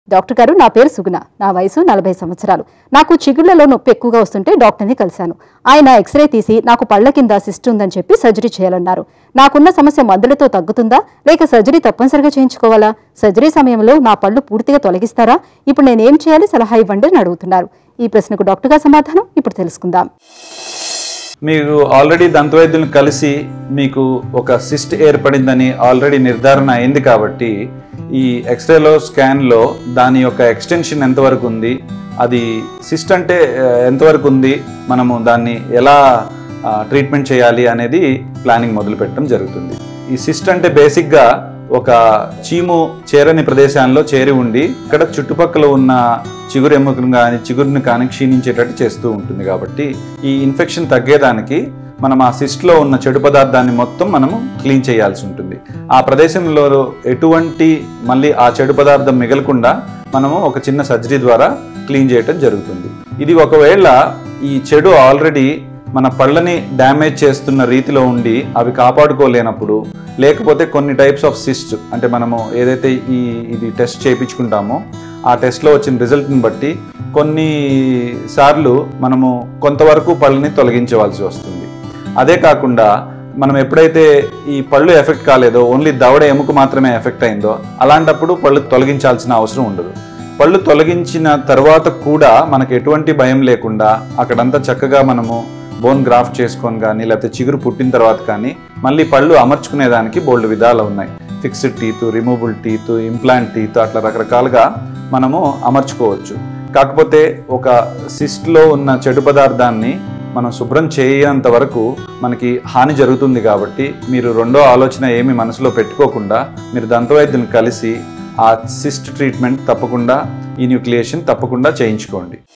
doctor గారు నా పేరు సుగుణ నా వయసు నలభై సంవత్సరాలు నాకు చిగుళ్లలో నొప్పి ఎక్కువగా వస్తుంటే డాక్టర్ని కలిశాను ఆయన ఎక్స్రే తీసి నాకు పళ్ళ కింద సిస్ట్ ఉందని చెప్పి సర్జరీ చేయాలన్నారు నాకున్న సమస్య మందులతో తగ్గుతుందా లేక సర్జరీ తప్పనిసరిగా చేయించుకోవాలా సర్జరీ సమయంలో నా పళ్ళు పూర్తిగా తొలగిస్తారా ఇప్పుడు నేనేం చేయాలి సలహా ఇవ్వండి అని అడుగుతున్నారు ఈ ప్రశ్నకు డాక్టర్ గారి సమాధానం ఇప్పుడు తెలుసుకుందాం మీరు ఆల్రెడీ దంతవైద్యులను కలిసి మీకు ఒక సిస్ట్ ఏర్పడిందని ఆల్రెడీ నిర్ధారణ అయింది కాబట్టి ఈ ఎక్స్రేలో స్కాన్లో దాని యొక్క ఎక్స్టెన్షన్ ఎంతవరకు ఉంది అది సిస్ట్ అంటే ఆ, ఎంతవరకు ఉంది మనము దాన్ని ఎలా ఆ, ట్రీట్మెంట్ చేయాలి అనేది ప్లానింగ్ మొదలు పెట్టడం జరుగుతుంది ఈ సిస్ట్ అంటే బేసిక్గా ఒక చీము చేరని ప్రదేశాల్లో చేరి ఉండి ఇక్కడ చుట్టుపక్కల ఉన్న చిగురు ఎముకను కానీ చిగురుని కానీ క్షీణించేటట్టు చేస్తూ ఉంటుంది కాబట్టి ఈ ఇన్ఫెక్షన్ తగ్గేదానికి మనం ఆ సిస్ట్లో ఉన్న చెడు పదార్థాన్ని మొత్తం మనము క్లీన్ చేయాల్సి ఉంటుంది ఆ ప్రదేశంలో ఎటువంటి మళ్ళీ ఆ చెడు పదార్థం మిగలకుండా మనము ఒక చిన్న సర్జరీ ద్వారా క్లీన్ చేయటం జరుగుతుంది ఇది ఒకవేళ ఈ చెడు ఆల్రెడీ మన పళ్ళని డ్యామేజ్ చేస్తున్న రీతిలో ఉండి అవి కాపాడుకోలేనప్పుడు లేకపోతే కొన్ని టైప్స్ ఆఫ్ సిస్ట్ అంటే మనము ఏదైతే ఈ ఇది టెస్ట్ చేయించుకుంటామో ఆ టెస్ట్లో వచ్చిన రిజల్ట్ని బట్టి కొన్ని సార్లు మనము కొంతవరకు పళ్ళని తొలగించవలసి వస్తుంది అదే కాకుండా మనం ఎప్పుడైతే ఈ పళ్ళు ఎఫెక్ట్ కాలేదో ఓన్లీ దవడ ఎముక మాత్రమే ఎఫెక్ట్ అయిందో అలాంటప్పుడు పళ్ళు తొలగించాల్సిన అవసరం ఉండదు పళ్ళు తొలగించిన తర్వాత కూడా మనకు ఎటువంటి భయం లేకుండా అక్కడంతా చక్కగా మనము బోన్ గ్రాఫ్ట్ చేసుకొని కానీ లేకపోతే చిగురు పుట్టిన తర్వాత కానీ మళ్ళీ పళ్ళు అమర్చుకునేదానికి బోల్డ్ విధాలు ఉన్నాయి fixed teeth removable teeth implant teeth అట్లా రకరకాలుగా మనము అమర్చుకోవచ్చు కాకపోతే ఒక సిస్ట్లో ఉన్న చెడు పదార్థాన్ని మనం శుభ్రం చేయనంత వరకు మనకి హాని జరుగుతుంది కాబట్టి మీరు రెండో ఆలోచన ఏమి మనసులో పెట్టుకోకుండా మీరు దంతవైద్యుని కలిసి ఆ సిస్ట్ ట్రీట్మెంట్ తప్పకుండా ఈ న్యూక్లియేషన్ తప్పకుండా చేయించుకోండి